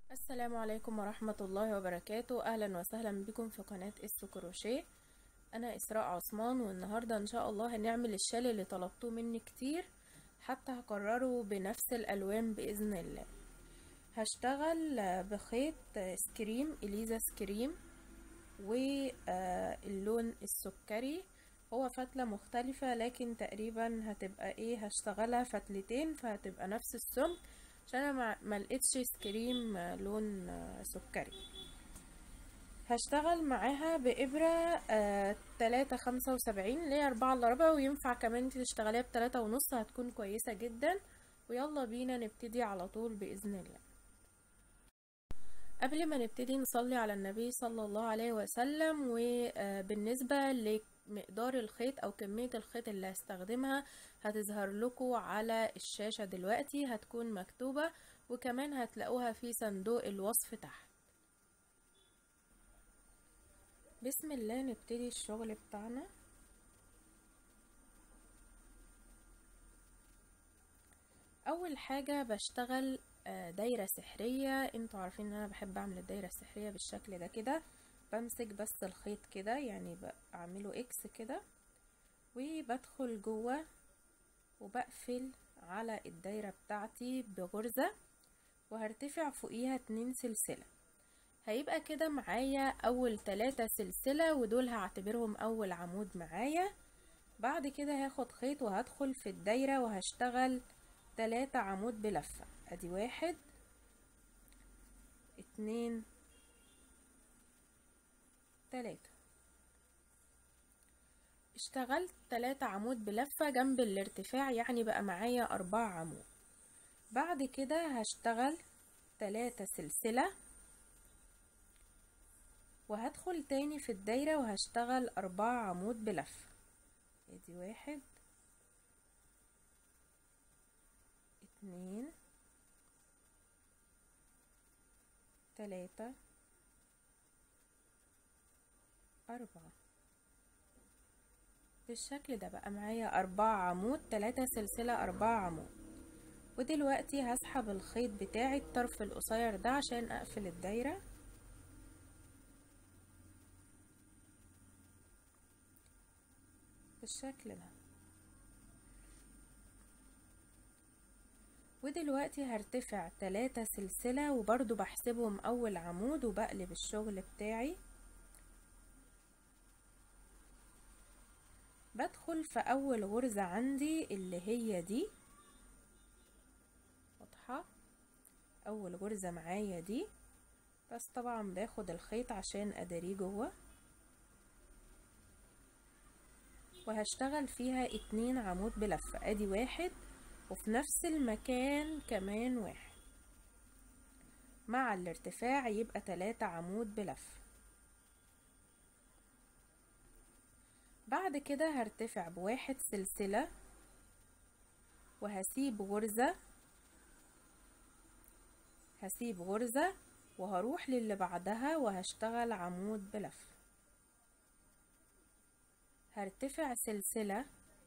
السلام عليكم ورحمة الله وبركاته أهلا وسهلا بكم في قناة اس كروشيه أنا إسراء عثمان والنهاردة إن شاء الله هنعمل الشال اللي طلبتوه مني كتير حتى هكرره بنفس الألوان بإذن الله هشتغل بخيط سكريم إليزا سكريم واللون السكري هو فتلة مختلفة لكن تقريبا هتبقى ايه هشتغلها فتلتين فهتبقى نفس السمك عشان انا ما لقيتش سكريم لون سكري هشتغل معاها بإبرة آه تلاتة خمسة وسبعين اللي هي أربعة إلا ربع وينفع كمان انت تشتغليها بتلاتة ونص هتكون كويسة جدا ويلا بينا نبتدي على طول بإذن الله قبل ما نبتدي نصلي على النبي صلى الله عليه وسلم وبالنسبة لمقدار الخيط او كمية الخيط اللي هستخدمها هتظهر لكم على الشاشة دلوقتي هتكون مكتوبة وكمان هتلاقوها في صندوق الوصف تحت بسم الله نبتدي الشغل بتاعنا اول حاجة بشتغل دايرة سحرية انتوا عارفين ان انا بحب اعمل الدايرة السحرية بالشكل ده كده بمسك بس الخيط كده يعني بعمله اكس كده وبدخل جوه وبقفل على الدايرة بتاعتي بغرزة وهرتفع فوقيها اتنين سلسلة هيبقى كده معايا اول تلاتة سلسلة ودول هعتبرهم اول عمود معايا بعد كده هاخد خيط وهدخل في الدايرة وهشتغل تلاتة عمود بلفة ادي واحد اتنين تلاتة اشتغلت تلاتة عمود بلفة جنب الارتفاع يعني بقى معايا اربعة عمود بعد كده هشتغل تلاتة سلسلة وهدخل تاني في الدايرة وهشتغل اربعة عمود بلفة ادي واحد اتنين تلاتة أربعة بالشكل ده بقى معايا أربعة عمود تلاتة سلسلة أربعة عمود ودلوقتي هسحب الخيط بتاعي الطرف القصير ده عشان أقفل الدايرة بالشكل ده ودلوقتي هرتفع تلاتة سلسلة وبرضو بحسبهم اول عمود وبقلب الشغل بتاعي بدخل في اول غرزة عندي اللي هي دي واضحة اول غرزة معايا دي بس طبعا باخد الخيط عشان اداريه جوه وهشتغل فيها اتنين عمود بلفة ادي واحد وفي نفس المكان كمان واحد مع الارتفاع يبقى تلاتة عمود بلف بعد كده هرتفع بواحد سلسلة وهسيب غرزة هسيب غرزة وهروح للي بعدها وهشتغل عمود بلف هرتفع سلسلة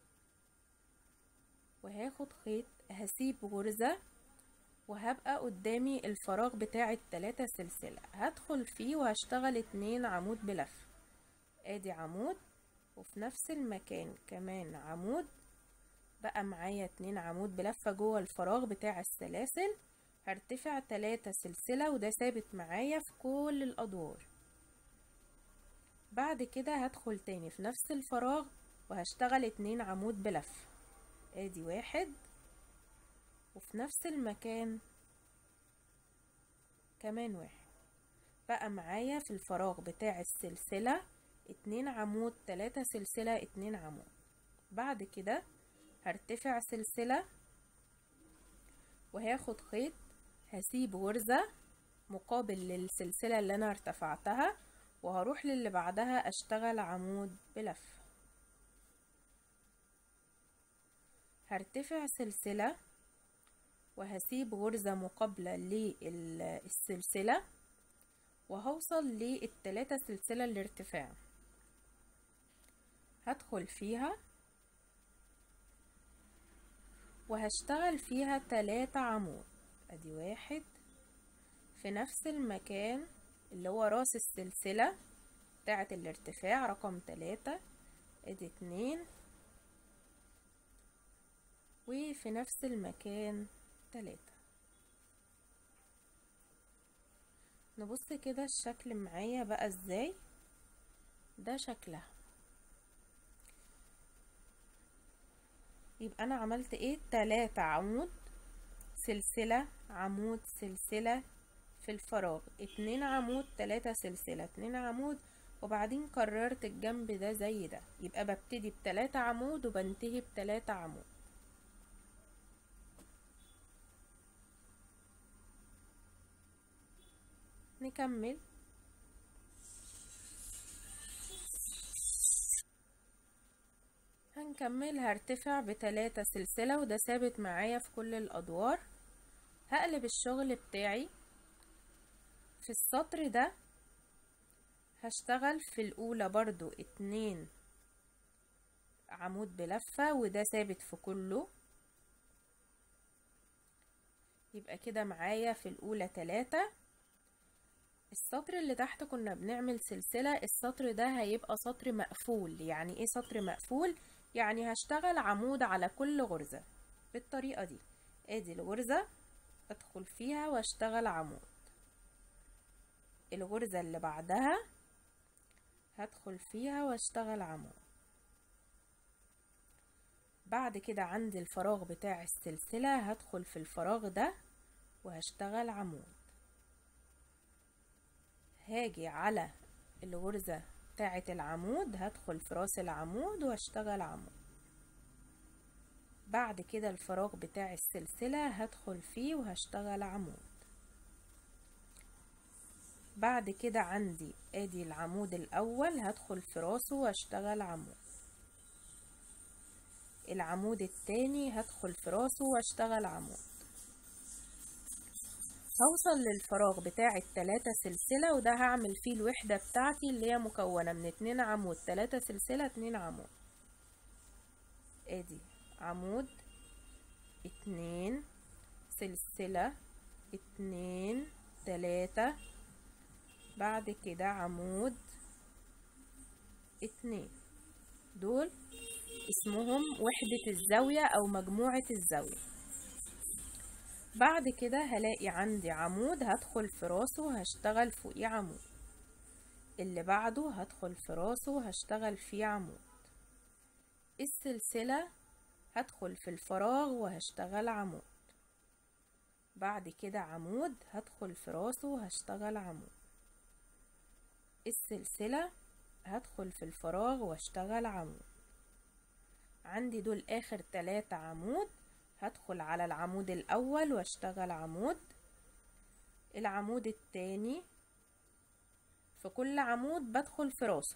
وهاخد خيط هسيب غرزة وهبقى قدامي الفراغ بتاع التلاتة سلسلة هدخل فيه وهشتغل اتنين عمود بلف ادي عمود وفي نفس المكان كمان عمود بقى معايا اتنين عمود بلفة جوه الفراغ بتاع السلاسل هرتفع تلاتة سلسلة وده ثابت معايا في كل الادوار بعد كده هدخل تاني في نفس الفراغ وهشتغل اتنين عمود بلف ادي واحد وفي نفس المكان كمان واحد بقى معايا في الفراغ بتاع السلسلة اتنين عمود تلاتة سلسلة اتنين عمود بعد كده هرتفع سلسلة وهاخد خيط هسيب غرزة مقابل للسلسلة اللي انا ارتفعتها وهروح للي بعدها اشتغل عمود بلف هرتفع سلسلة وهسيب غرزة مقابلة للسلسلة وهوصل للتلاتة سلسلة الارتفاع هدخل فيها وهشتغل فيها تلاتة عمود ادي واحد في نفس المكان اللي هو راس السلسلة بتاعة الارتفاع رقم تلاتة ادي اتنين وفي نفس المكان تلاتة نبص كده الشكل معايا بقى ازاي ده شكلها يبقى انا عملت ايه تلاتة عمود سلسلة عمود سلسلة في الفراغ اتنين عمود تلاتة سلسلة اتنين عمود وبعدين كررت الجنب ده زي ده يبقى ببتدي بتلاتة عمود وبنتهي بتلاتة عمود نكمل هنكمل هرتفع بتلاتة سلسلة وده ثابت معايا في كل الأدوار هقلب الشغل بتاعي في السطر ده هشتغل في الأولى برضو اتنين عمود بلفة وده ثابت في كله يبقى كده معايا في الأولى تلاتة السطر اللي تحت كنا بنعمل سلسلة السطر ده هيبقى سطر مقفول يعني ايه سطر مقفول يعني هشتغل عمود على كل غرزة بالطريقة دي ادي الغرزة ادخل فيها واشتغل عمود الغرزة اللي بعدها هدخل فيها واشتغل عمود بعد كده عندي الفراغ بتاع السلسلة هدخل في الفراغ ده وهشتغل عمود هاجي على الغرزة بتاعة العمود هدخل في راس العمود واشتغل عمود بعد كده الفراغ بتاع السلسلة هدخل فيه وهشتغل عمود بعد كده عندي ادي العمود الاول هدخل في راسه واشتغل عمود العمود التاني هدخل في راسه واشتغل عمود هوصل للفراغ بتاع التلاتة سلسلة وده هعمل فيه الوحدة بتاعتي اللي هي مكونة من اتنين عمود تلاتة سلسلة اتنين عمود ادي عمود اتنين سلسلة اتنين تلاتة بعد كده عمود اتنين دول اسمهم وحدة الزاوية او مجموعة الزاوية بعد كده هلاقي عندي عمود هدخل في راسه هشتغل فوقيه عمود اللي بعده هدخل في راسه هشتغل فيه عمود السلسلة هدخل في الفراغ وهشتغل عمود بعد كده عمود هدخل في راسه هشتغل عمود السلسلة هدخل في الفراغ واشتغل عمود عندي دول اخر تلاتة عمود هدخل على العمود الاول واشتغل عمود العمود التاني في كل عمود بدخل في راسه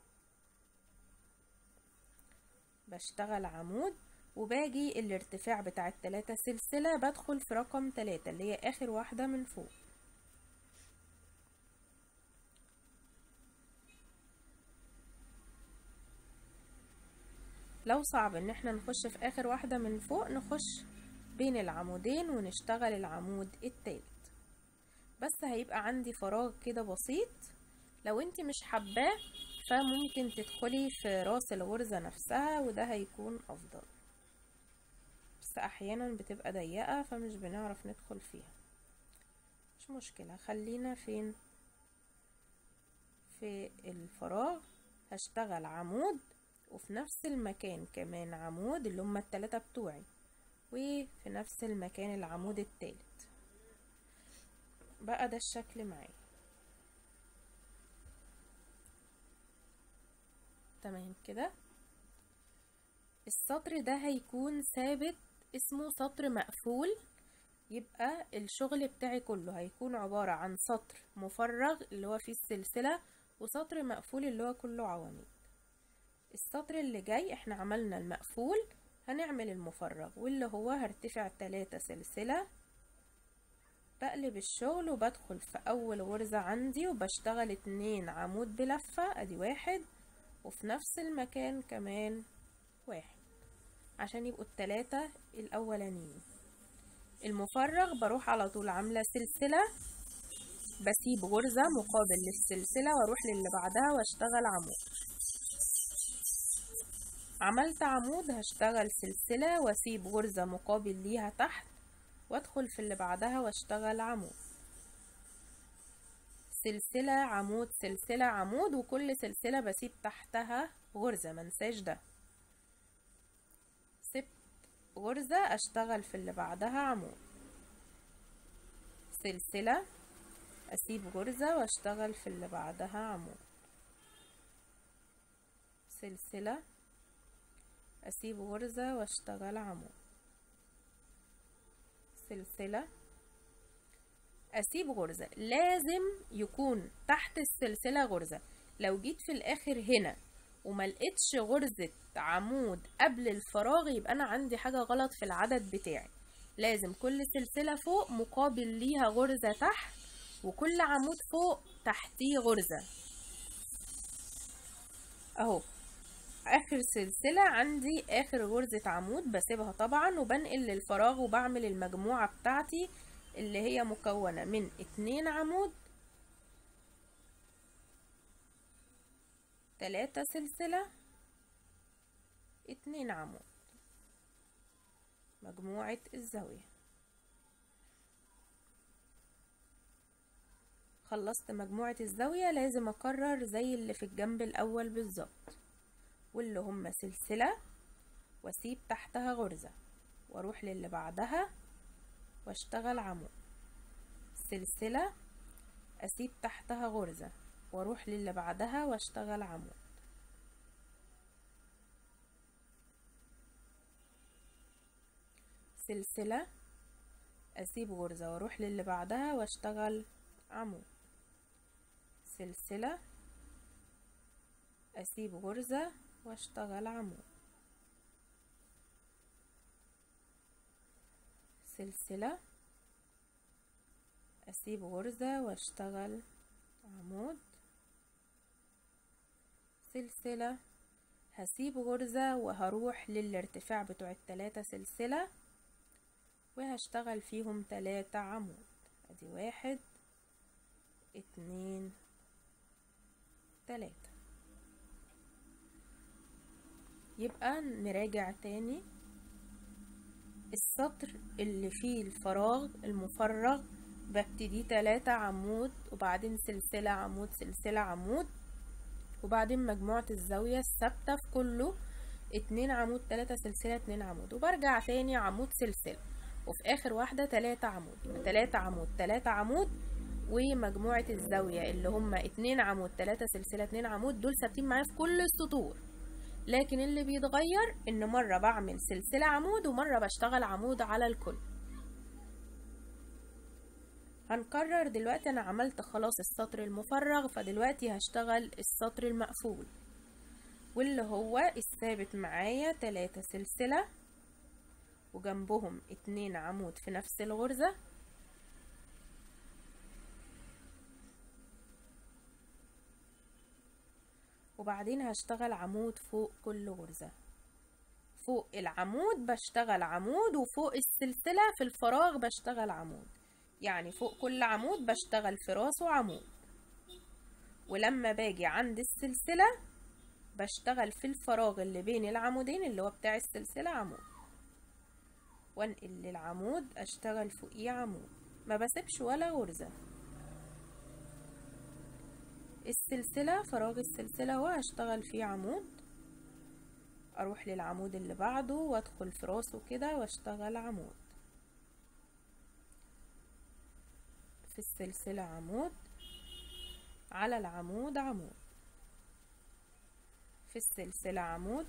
بشتغل عمود وباجي الارتفاع بتاع التلاتة سلسلة بدخل في رقم تلاتة اللي هي اخر واحدة من فوق لو صعب ان احنا نخش في اخر واحدة من فوق نخش بين العمودين ونشتغل العمود التالت بس هيبقى عندي فراغ كده بسيط لو انت مش حباه فممكن تدخلي في راس الغرزة نفسها وده هيكون افضل بس احيانا بتبقى ضيقة فمش بنعرف ندخل فيها مش مشكلة خلينا فين في الفراغ هشتغل عمود وفي نفس المكان كمان عمود اللي هما التلاتة بتوعي وفي نفس المكان العمود التالت بقى ده الشكل معايا تمام كده السطر ده هيكون ثابت اسمه سطر مقفول يبقى الشغل بتاعي كله هيكون عبارة عن سطر مفرغ اللي هو فيه السلسلة وسطر مقفول اللي هو كله عواميد السطر اللي جاي احنا عملنا المقفول هنعمل المفرغ واللي هو هرتفع تلاتة سلسلة بقلب الشغل وبدخل في اول غرزة عندي وبشتغل اتنين عمود بلفة ادي واحد وفي نفس المكان كمان واحد عشان يبقوا التلاتة الاولانيين المفرغ بروح على طول عاملة سلسلة بسيب غرزة مقابل للسلسلة واروح للي بعدها واشتغل عمود عملت عمود هشتغل سلسلة واسيب غرزة مقابل ليها تحت وادخل في اللي بعدها واشتغل عمود سلسلة عمود سلسلة عمود وكل سلسلة بسيب تحتها غرزة منساش ده سبت غرزة اشتغل في اللي بعدها عمود سلسلة اسيب غرزة واشتغل في اللي بعدها عمود سلسلة اسيب غرزة واشتغل عمود سلسلة اسيب غرزة لازم يكون تحت السلسلة غرزة لو جيت في الاخر هنا وما لقيتش غرزة عمود قبل الفراغ يبقى انا عندي حاجة غلط في العدد بتاعي لازم كل سلسلة فوق مقابل ليها غرزة تحت وكل عمود فوق تحتيه غرزة اهو اخر سلسلة عندي اخر غرزة عمود بسيبها طبعا وبنقل للفراغ وبعمل المجموعة بتاعتي اللي هي مكونة من اتنين عمود تلاتة سلسلة اتنين عمود مجموعة الزاوية خلصت مجموعة الزاوية لازم اكرر زي اللي في الجنب الاول بالظبط واللي هما سلسلة واسيب تحتها غرزة واروح للي بعدها واشتغل عمود سلسلة اسيب تحتها غرزة واروح للي بعدها واشتغل عمود سلسلة اسيب غرزة واروح للي بعدها واشتغل عمود سلسلة اسيب غرزة واشتغل عمود سلسلة اسيب غرزة واشتغل عمود سلسلة هسيب غرزة وهروح للارتفاع بتوع التلاتة سلسلة وهشتغل فيهم تلاتة عمود ادي واحد اتنين تلاتة يبقى نراجع تاني السطر اللي فيه الفراغ المفرغ ببتدي تلاتة عمود وبعدين سلسلة عمود سلسلة عمود وبعدين مجموعة الزاوية الثابتة في كله اتنين عمود تلاتة سلسلة اتنين عمود وبرجع تاني عمود سلسلة وفي اخر واحدة تلاتة عمود تلاتة عمود تلاتة عمود ومجموعة الزاوية اللي هما اتنين عمود تلاتة سلسلة اتنين عمود دول ثابتين معايا في كل السطور لكن اللي بيتغير ان مرة بعمل سلسلة عمود ومرة بشتغل عمود على الكل هنكرر دلوقتي انا عملت خلاص السطر المفرغ فدلوقتي هشتغل السطر المقفول واللي هو الثابت معايا تلاتة سلسلة وجنبهم اتنين عمود في نفس الغرزة وبعدين هشتغل عمود فوق كل غرزة فوق العمود بشتغل عمود وفوق السلسلة في الفراغ بشتغل عمود يعني فوق كل عمود بشتغل في راسه عمود ولما باجي عند السلسلة بشتغل في الفراغ اللي بين العمودين اللي هو بتاع السلسلة عمود وانقل للعمود اشتغل فوقيه عمود ما بسيبش ولا غرزة السلسلة فراغ السلسلة وهشتغل فيه عمود اروح للعمود اللي بعده وادخل في راسه كده واشتغل عمود في السلسلة عمود على العمود عمود في السلسلة عمود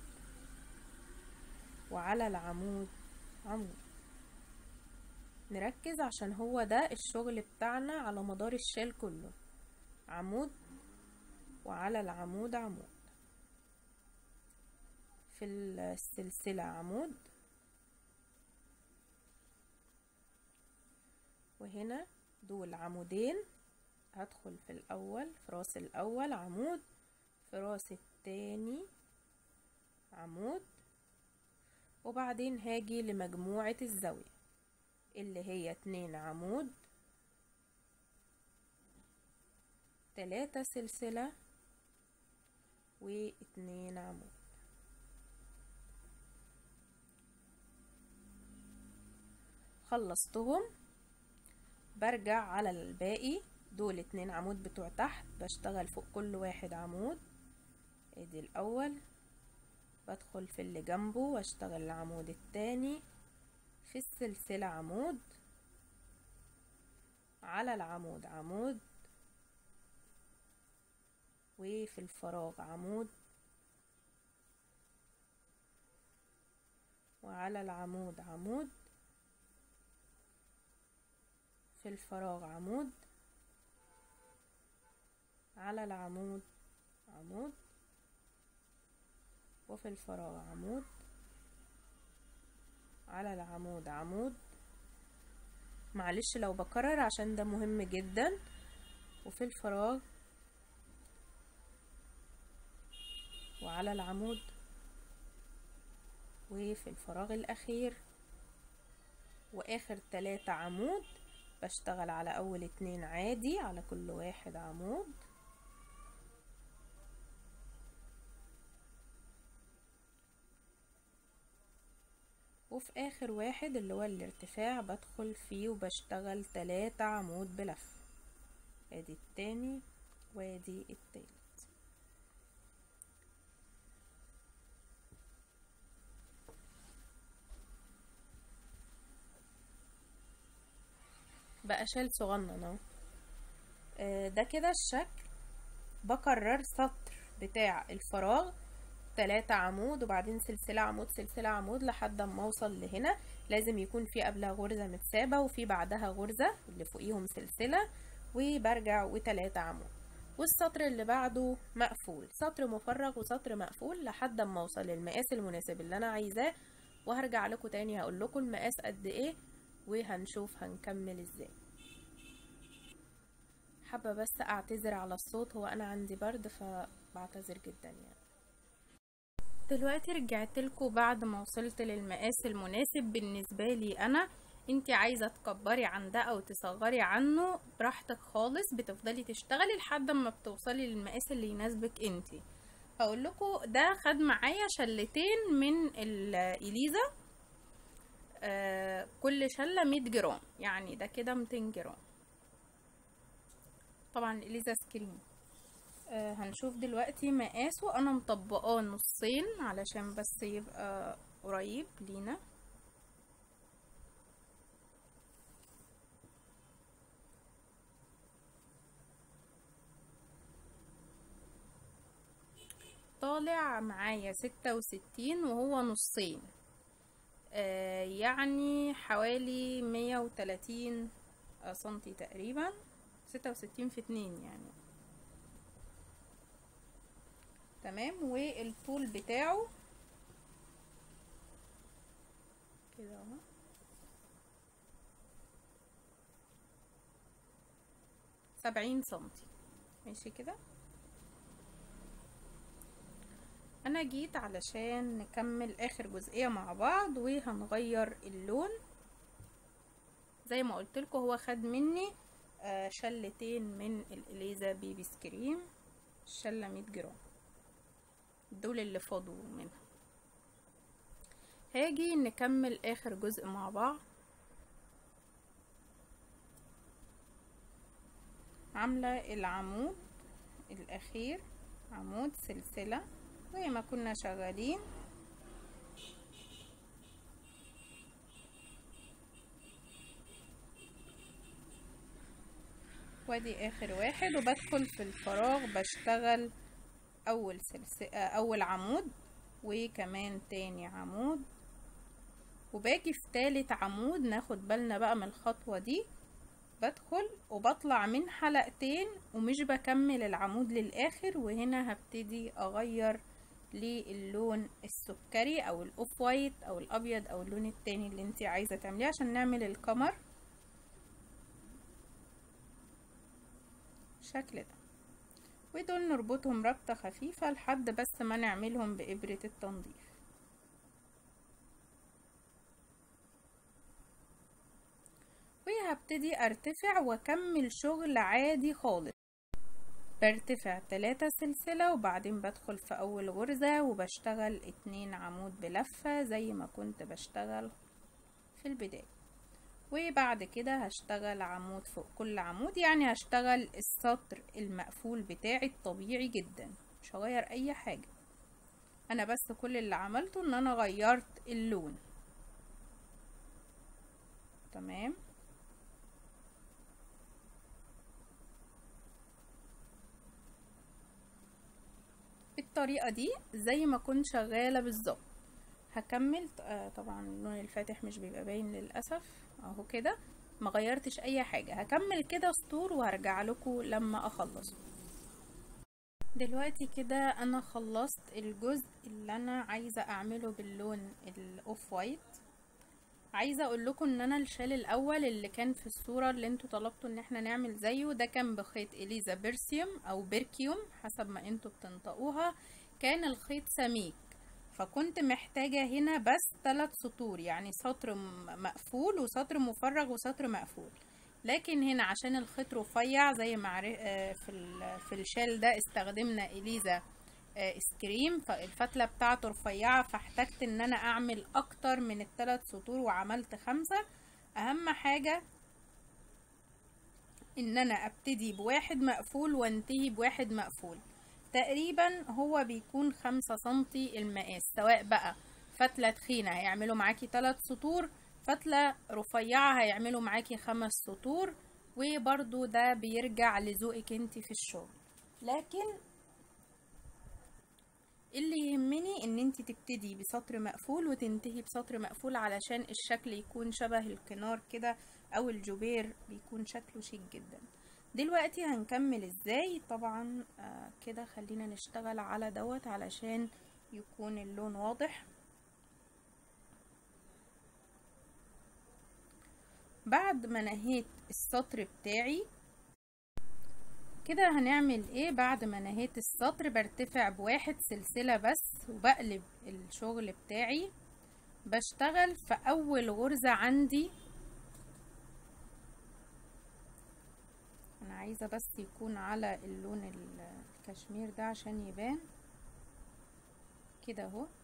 وعلى العمود عمود نركز عشان هو ده الشغل بتاعنا على مدار الشال كله عمود وعلى العمود عمود في السلسلة عمود وهنا دول عمودين هدخل في الأول في راس الأول عمود في راس التاني عمود وبعدين هاجي لمجموعة الزاوية اللي هي اتنين عمود تلاتة سلسلة واتنين عمود خلصتهم برجع على الباقي دول اتنين عمود بتوع تحت بشتغل فوق كل واحد عمود ادي الاول بدخل في اللي جنبه واشتغل العمود التاني في السلسلة عمود على العمود عمود وفي الفراغ عمود وعلى العمود عمود في الفراغ عمود على العمود عمود وفي الفراغ عمود على العمود عمود معلش لو بكرر عشان ده مهم جدا وفي الفراغ وعلى العمود وفي الفراغ الأخير وآخر تلاتة عمود بشتغل على أول اتنين عادي على كل واحد عمود وفي آخر واحد اللي هو الارتفاع بدخل فيه وبشتغل تلاتة عمود بلف ادي التاني وادي التالت بقى شال صغنن اهو آه، ده كده الشكل بكرر سطر بتاع الفراغ تلاتة عمود وبعدين سلسلة عمود سلسلة عمود لحد ما اوصل لهنا لازم يكون في قبلها غرزة متسابة وفي بعدها غرزة اللي فوقيهم سلسلة وبرجع وتلاتة عمود والسطر اللي بعده مقفول سطر مفرغ وسطر مقفول لحد ما اوصل للمقاس المناسب اللي انا عايزاه وهرجع لكم تاني هقول لكم المقاس قد ايه وهنشوف هنكمل ازاي حابة بس اعتذر على الصوت هو انا عندي برد فبعتذر جدا يعني دلوقتي رجعت لكم بعد ما وصلت للمقاس المناسب بالنسبة لي انا انتي عايزة تكبري عن ده او تصغري عنه براحتك خالص بتفضلي تشتغلي لحد ما بتوصلي للمقاس اللي يناسبك انتي هقول لكم ده خد معايا شلتين من الإليزا آه كل شلة 100 جرام يعني ده كده 200 جرام طبعا الإليزا سكرين آه هنشوف دلوقتي مقاسه انا مطبقاه نصين علشان بس يبقى قريب لينا طالع معايا ستة وستين وهو نصين آه يعني حوالي مية وتلاتين سنتي تقريبا ستة وستين في اتنين يعني تمام والطول بتاعه كده اهو سبعين سنتي ماشي كده انا جيت علشان نكمل اخر جزئية مع بعض وهنغير اللون زي ما قلت لكم هو خد مني آه شلتين من الاليزا بيبي سكريم الشلة 100 جرام دول اللي فاضوا منها هاجي نكمل اخر جزء مع بعض عاملة العمود الاخير عمود سلسلة زي ما كنا شغالين وادي اخر واحد وبدخل في الفراغ بشتغل اول سلسلة اول عمود وكمان تاني عمود وباجي في تالت عمود ناخد بالنا بقى من الخطوة دي بدخل وبطلع من حلقتين ومش بكمل العمود للاخر وهنا هبتدي اغير للون السكري او الاوف وايت او الابيض او اللون التاني اللي انت عايزة تعمليه عشان نعمل القمر بالشكل ده ودول نربطهم ربطة خفيفة لحد بس ما نعملهم بإبرة التنظيف وهبتدي ارتفع واكمل شغل عادي خالص برتفع تلاتة سلسلة وبعدين بدخل في اول غرزة وبشتغل اتنين عمود بلفة زي ما كنت بشتغل في البداية وبعد كده هشتغل عمود فوق كل عمود يعني هشتغل السطر المقفول بتاعي الطبيعي جدا مش هغير اي حاجة انا بس كل اللي عملته ان انا غيرت اللون تمام بالطريقة دي زي ما كنت شغالة بالظبط هكمل آه طبعا اللون الفاتح مش بيبقى باين للأسف اهو كده ما غيرتش اي حاجة هكمل كده سطور وهرجع لكم لما اخلص دلوقتي كده انا خلصت الجزء اللي انا عايزة اعمله باللون الاوف وايت عايزة اقول لكم ان انا الشال الاول اللي كان في الصورة اللي انتوا طلبتوا ان احنا نعمل زيه ده كان بخيط اليزا بيرسيوم او بيركيوم حسب ما انتوا بتنطقوها كان الخيط سميك فكنت محتاجة هنا بس ثلاث سطور يعني سطر مقفول وسطر مفرغ وسطر مقفول لكن هنا عشان الخيط رفيع زي ما في في الشال ده استخدمنا اليزا سكريم فالفتلة بتاعته رفيعة فاحتجت ان انا اعمل اكتر من الثلاث سطور وعملت خمسة اهم حاجة ان انا ابتدي بواحد مقفول وانتهي بواحد مقفول تقريبا هو بيكون خمسة سنتي المقاس سواء بقى فتلة تخينة هيعملوا معاكي تلات سطور فتلة رفيعة هيعملوا معاكي خمس سطور وبرضو ده بيرجع لذوقك انت في الشغل لكن اللي يهمني ان انت تبتدي بسطر مقفول وتنتهي بسطر مقفول علشان الشكل يكون شبه الكنار كده او الجبير بيكون شكله شيك جدا دلوقتي هنكمل ازاي طبعا آه كده خلينا نشتغل على دوت علشان يكون اللون واضح بعد ما نهيت السطر بتاعي كده هنعمل ايه بعد ما نهيت السطر برتفع بواحد سلسلة بس وبقلب الشغل بتاعي بشتغل في اول غرزة عندي انا عايزة بس يكون على اللون الكشمير ده عشان يبان كده اهو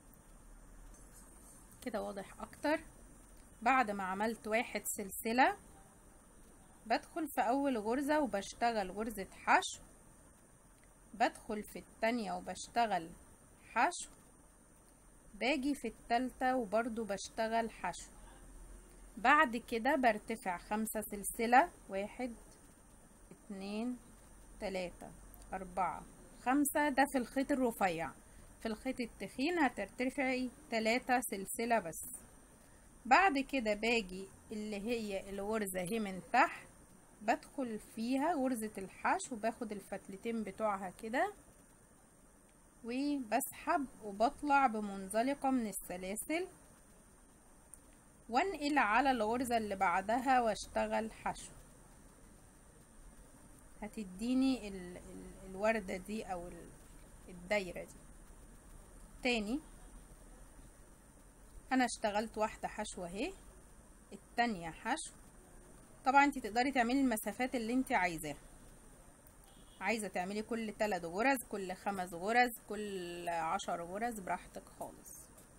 كده واضح اكتر بعد ما عملت واحد سلسلة بدخل في اول غرزة وبشتغل غرزة حشو بدخل في التانية وبشتغل حشو باجي في التالتة وبرضو بشتغل حشو بعد كده برتفع خمسة سلسلة واحد اتنين تلاتة اربعة خمسة ده في الخيط الرفيع في الخيط التخين هترتفعي تلاتة سلسلة بس بعد كده باجي اللي هي الغرزة هي من تحت بدخل فيها غرزة الحشو وباخد الفتلتين بتوعها كده وبسحب وبطلع بمنزلقة من السلاسل وانقل على الغرزة اللي بعدها واشتغل حشو هتديني ال ال الوردة دي او الدايرة دي تاني انا اشتغلت واحدة حشو اهي التانية حشو طبعا انت تقدري تعملي المسافات اللي انت عايزاها عايزة تعملي كل تلات غرز كل خمس غرز كل عشر غرز براحتك خالص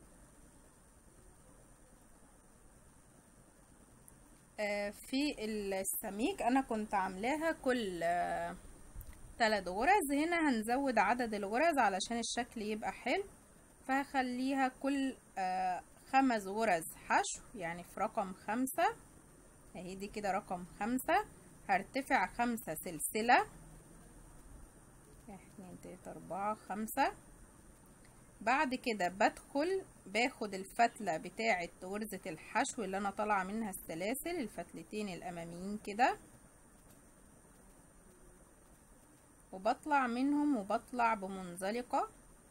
آه في السميك انا كنت عاملاها كل آه تلات غرز هنا هنزود عدد الغرز علشان الشكل يبقى حلو فهخليها كل آه خمس غرز حشو يعني في رقم خمسة اهي دي كده رقم خمسة هرتفع خمسة سلسلة اتنين تلاتة اربعة خمسة بعد كده بدخل باخد الفتلة بتاعة غرزة الحشو اللي انا طالعة منها السلاسل الفتلتين الاماميين كده وبطلع منهم وبطلع بمنزلقة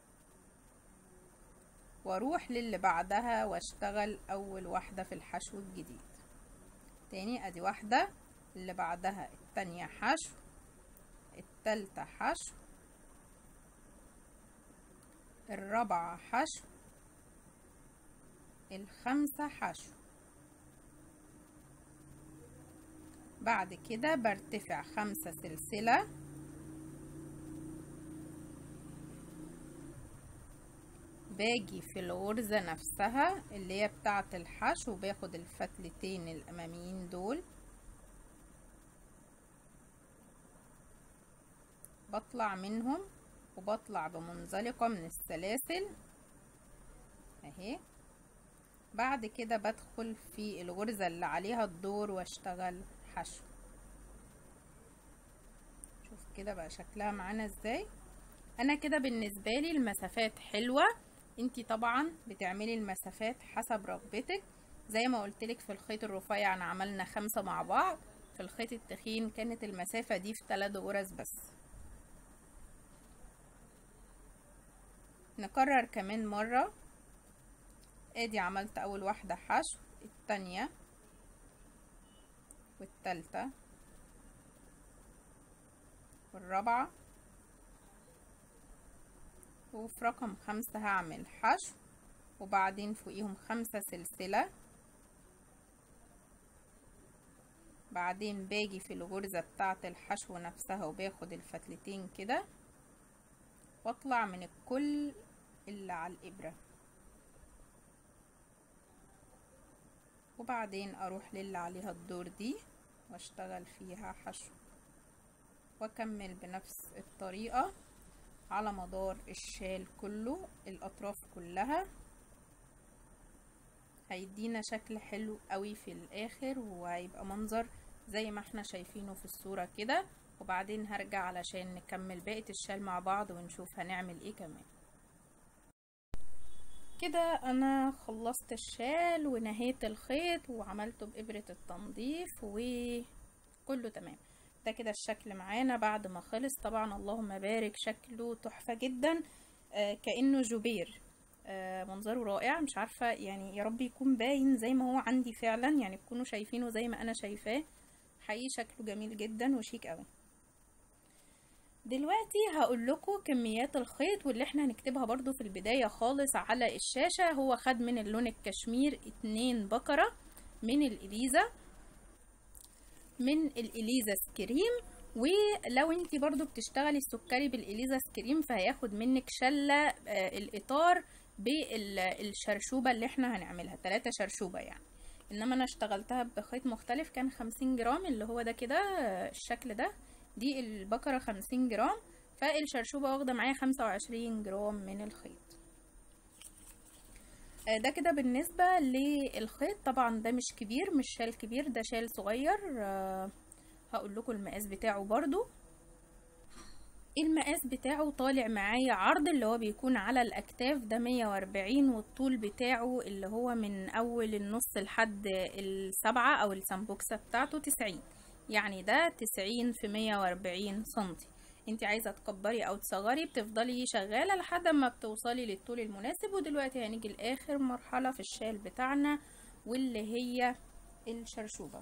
واروح للي بعدها واشتغل اول واحدة في الحشو الجديد تاني ادي واحدة اللي بعدها التانية حشو التالتة حشو الرابعة حشو الخامسة حشو بعد كده برتفع خمسة سلسلة باجي في الغرزة نفسها اللي هي بتاعة الحشو باخد الفتلتين الاماميين دول بطلع منهم وبطلع بمنزلقة من السلاسل اهي بعد كده بدخل في الغرزة اللي عليها الدور واشتغل حشو شوف كده بقى شكلها معانا ازاي انا كده بالنسبة لي المسافات حلوة انتي طبعا بتعملي المسافات حسب رغبتك زي ما قلتلك في الخيط الرفيع انا عملنا خمسة مع بعض في الخيط التخين كانت المسافة دي في تلات غرز بس نكرر كمان مرة ادي عملت اول واحدة حشو التانية والتالتة والرابعة وفي رقم خمسة هعمل حشو وبعدين فوقيهم خمسة سلسلة بعدين باجي في الغرزة بتاعة الحشو نفسها وباخد الفتلتين كده واطلع من الكل اللي على الإبرة وبعدين اروح للي عليها الدور دي واشتغل فيها حشو واكمل بنفس الطريقة على مدار الشال كله الاطراف كلها هيدينا شكل حلو قوي في الاخر وهيبقى منظر زي ما احنا شايفينه في الصورة كده وبعدين هرجع علشان نكمل بقية الشال مع بعض ونشوف هنعمل ايه كمان كده انا خلصت الشال ونهيت الخيط وعملته بإبرة التنظيف وكله تمام ده كده الشكل معانا بعد ما خلص طبعا اللهم بارك شكله تحفة جدا آه كأنه جوبير آه منظره رائع مش عارفة يعني يا رب يكون باين زي ما هو عندي فعلا يعني تكونوا شايفينه زي ما انا شايفاه حقيقي شكله جميل جدا وشيك قوي دلوقتي هقول لكم كميات الخيط واللي احنا هنكتبها برضو في البداية خالص على الشاشة هو خد من اللون الكشمير اتنين بكرة من الإليزا من الإليزا سكريم ولو انتي برضو بتشتغلي السكري بالإليزا سكريم فهياخد منك شلة آه الإطار بالشرشوبة اللي احنا هنعملها تلاتة شرشوبة يعني انما انا اشتغلتها بخيط مختلف كان خمسين جرام اللي هو ده كده آه الشكل ده دي البكرة خمسين جرام فالشرشوبة واخدة معايا خمسة وعشرين جرام من الخيط ده كده بالنسبة للخيط طبعا ده مش كبير مش شال كبير ده شال صغير هقول لكم المقاس بتاعه برضو المقاس بتاعه طالع معايا عرض اللي هو بيكون على الاكتاف ده مية واربعين والطول بتاعه اللي هو من اول النص لحد السبعة او السمبوكسة بتاعته تسعين يعني ده تسعين في مية واربعين سنتي انت عايزة تكبري او تصغري بتفضلي شغالة لحد ما بتوصلي للطول المناسب ودلوقتي هنيجي لاخر مرحلة في الشال بتاعنا واللي هي الشرشوبة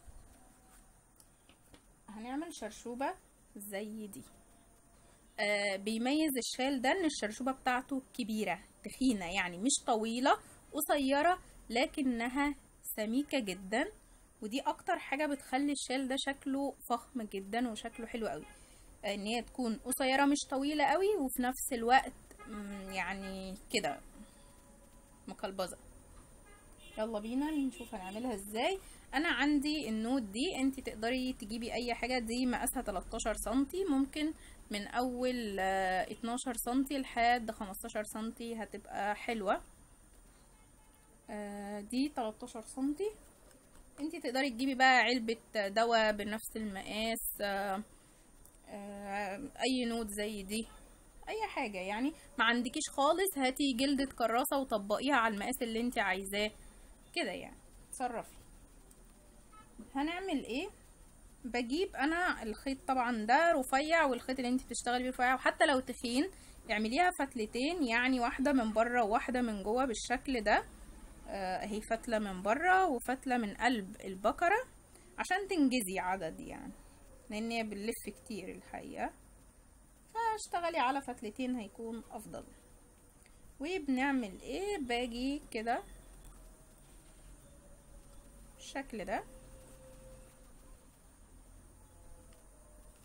هنعمل شرشوبة زي دي آه بيميز الشال ده ان الشرشوبة بتاعته كبيرة تخينة يعني مش طويلة قصيرة لكنها سميكة جدا ودي اكتر حاجة بتخلي الشال ده شكله فخم جدا وشكله حلو قوي ان هي تكون قصيرة مش طويلة قوي وفي نفس الوقت يعني كده مقلبظة يلا بينا نشوف هنعملها ازاي انا عندي النوت دي انت تقدري تجيبي اي حاجة دي مقاسها 13 سنتي ممكن من اول 12 سنتي لحد 15 سنتي هتبقى حلوة دي 13 سنتي انت تقدري تجيبي بقى علبة دواء بنفس المقاس اي نوت زي دي اي حاجة يعني ما عندكيش خالص هاتي جلدة كراسة وطبقيها على المقاس اللي انت عايزاه كده يعني تصرفي هنعمل ايه بجيب انا الخيط طبعا ده رفيع والخيط اللي انت بتشتغلي بيه رفيع وحتى لو تخين اعمليها فتلتين يعني واحدة من بره وواحدة من جوه بالشكل ده اهي فتلة من بره وفتلة من قلب البكرة عشان تنجزي عدد يعني لان هي بنلف كتير الحقيقة فاشتغلي على فتلتين هيكون افضل وبنعمل ايه باجي كده بالشكل ده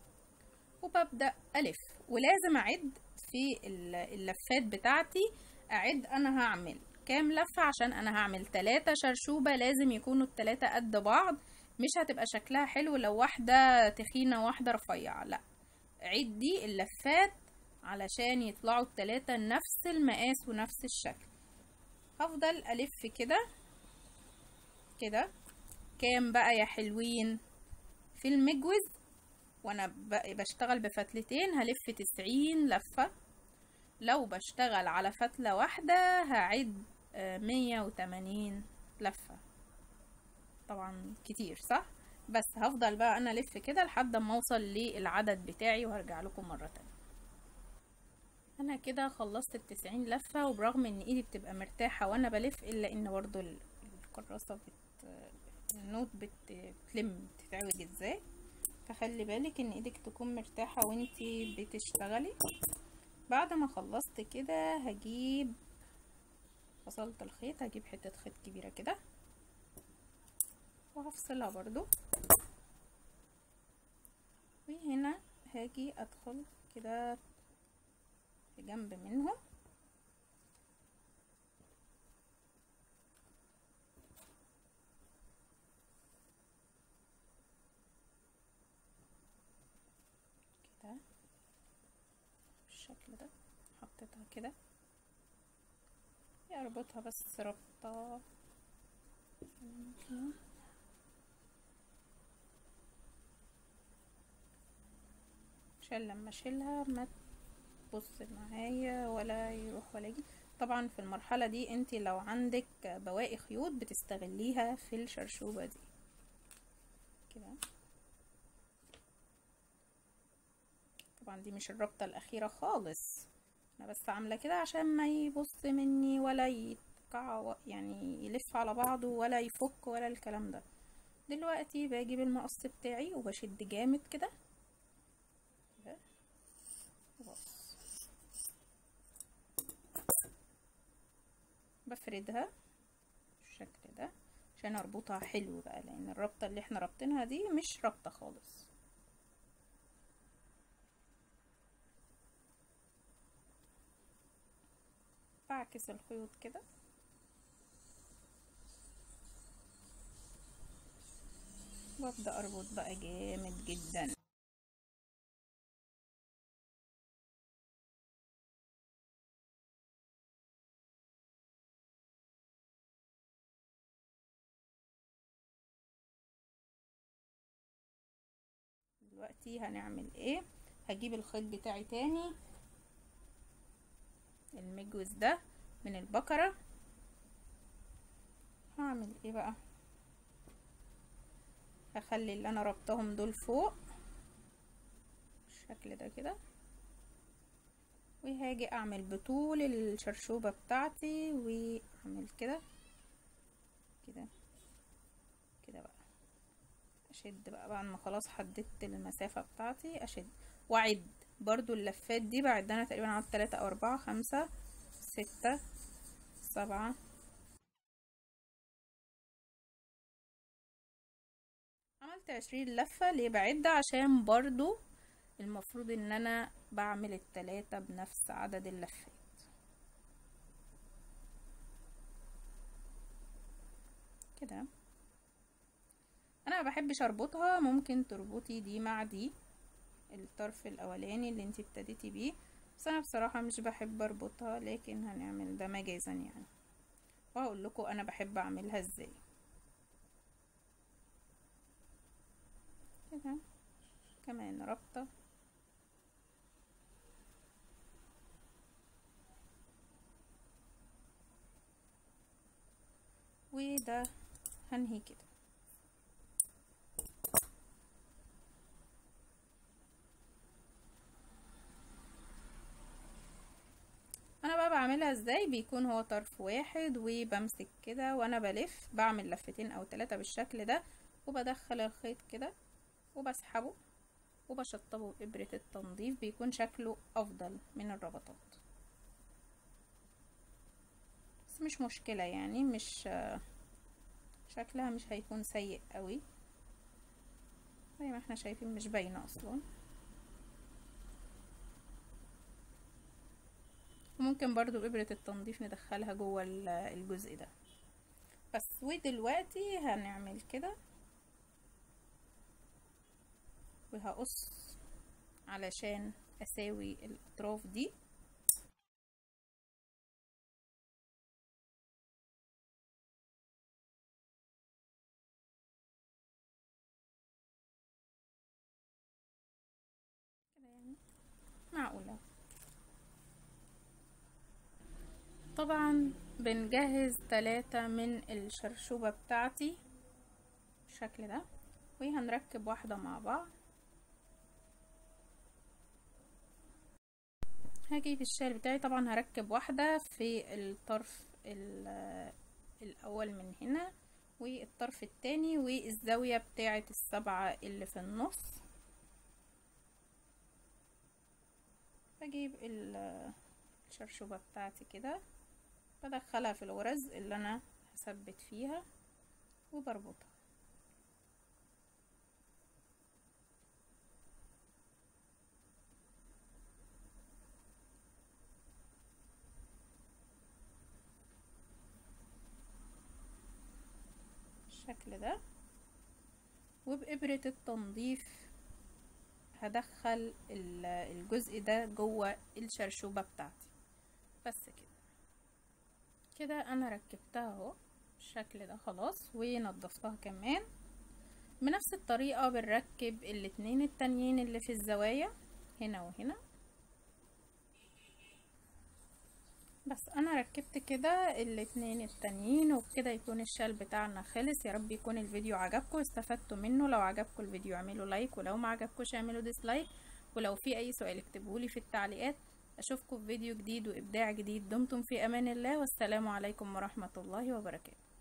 وببدأ ألف ولازم أعد في اللفات بتاعتي اعد انا هعمل كام لفة عشان انا هعمل تلاتة شرشوبة لازم يكونوا التلاتة قد بعض مش هتبقى شكلها حلو لو واحدة تخينة واحدة رفيعة لا عدي اللفات علشان يطلعوا التلاتة نفس المقاس ونفس الشكل هفضل الف كده كده كام بقى يا حلوين في المجوز وانا ب- بشتغل بفتلتين هلف تسعين لفة لو بشتغل على فتلة واحدة هعد مية وتمانين لفة طبعا كتير صح بس هفضل بقى انا الف كده لحد ما اوصل للعدد بتاعي وهرجع لكم مرة تانية انا كده خلصت التسعين لفة وبرغم ان ايدي بتبقى مرتاحة وانا بلف الا ان برضو ال- الكراسة بت النوت بت- بتلم بتتعوج ازاي فخلي بالك ان ايدك تكون مرتاحة وانتي بتشتغلي بعد ما خلصت كده هجيب فصلت الخيط هجيب حتة خيط كبيرة كده وهفصلها برضو وهنا هاجي ادخل كده في جنب منهم كده بالشكل ده حطيتها كده اربطها بس ربطة عشان لما اشيلها ما تبص معايا ولا يروح ولا يجي طبعا في المرحلة دي انت لو عندك بواقي خيوط بتستغليها في الشرشوبة دي كده طبعا دي مش الربطة الأخيرة خالص أنا بس عاملة كده عشان ما يبص مني ولا يتقع يعني يلف على بعضه ولا يفك ولا الكلام ده دلوقتي بجيب المقص بتاعي وبشد جامد كده كده وبص بفردها بالشكل ده عشان اربطها حلو بقى لان الربطة اللي احنا رابطينها دي مش ربطة خالص بعكس الخيوط كده وابدا اربط بقى جامد جدا دلوقتي هنعمل ايه هجيب الخيط بتاعي تاني المجوز ده من البكرة هعمل ايه بقى هخلي اللي انا ربطهم دول فوق بالشكل ده كده وهاجي اعمل بطول الشرشوبة بتاعتي واعمل كده كده كده بقى اشد بقى بعد ما خلاص حددت المسافة بتاعتي اشد واعد برضو اللفات دي بعد انا تقريبا عملت تلاتة او اربعة خمسة ستة سبعة عملت عشرين لفة ليه بعد عشان برضو المفروض ان انا بعمل التلاتة بنفس عدد اللفات كده انا ما بحبش اربطها ممكن تربطي دي مع دي الطرف الاولاني اللي انتي ابتديتي بيه بس انا بصراحة مش بحب اربطها لكن هنعمل ده مجازا يعني وهقول لكم انا بحب اعملها ازاي كده كمان ربطة وده هنهي كده انا بقى بعملها ازاي بيكون هو طرف واحد وبمسك كده وانا بلف بعمل لفتين او ثلاثة بالشكل ده وبدخل الخيط كده وبسحبه وبشطبه بإبرة التنظيف بيكون شكله افضل من الربطات بس مش مشكلة يعني مش شكلها مش هيكون سيء قوي زي ما احنا شايفين مش باينة اصلا وممكن برضو ابرة التنظيف ندخلها جوه ال- الجزء ده بس ودلوقتي هنعمل كده وهقص علشان اساوي الاطراف دي كده يعني معقولة طبعا بنجهز ثلاثة من الشرشوبة بتاعتي بالشكل ده وهنركب واحدة مع بعض هجيب الشال بتاعي طبعا هركب واحدة في الطرف ال- الأول من هنا والطرف التاني والزاوية بتاعة السبعة اللي في النص بجيب ال- الشرشوبة بتاعتي كده بدخلها في الغرز اللي انا هثبت فيها وبربطها بالشكل ده وبإبرة التنظيف هدخل ال- الجزء ده جوه الشرشوبة بتاعتي بس كده كده انا ركبتها اهو بالشكل ده خلاص ونضفتها كمان بنفس الطريقة بنركب الاتنين التانيين اللي في الزوايا هنا وهنا بس انا ركبت كده الاتنين التانيين وبكده يكون الشال بتاعنا خلص يا رب يكون الفيديو عجبكم استفدتوا منه لو عجبكم الفيديو اعملوا لايك ولو ما عجبكوش اعملوا ديسلايك ولو في اي سؤال اكتبولي في التعليقات اشوفكم في فيديو جديد وابداع جديد دمتم في امان الله والسلام عليكم ورحمة الله وبركاته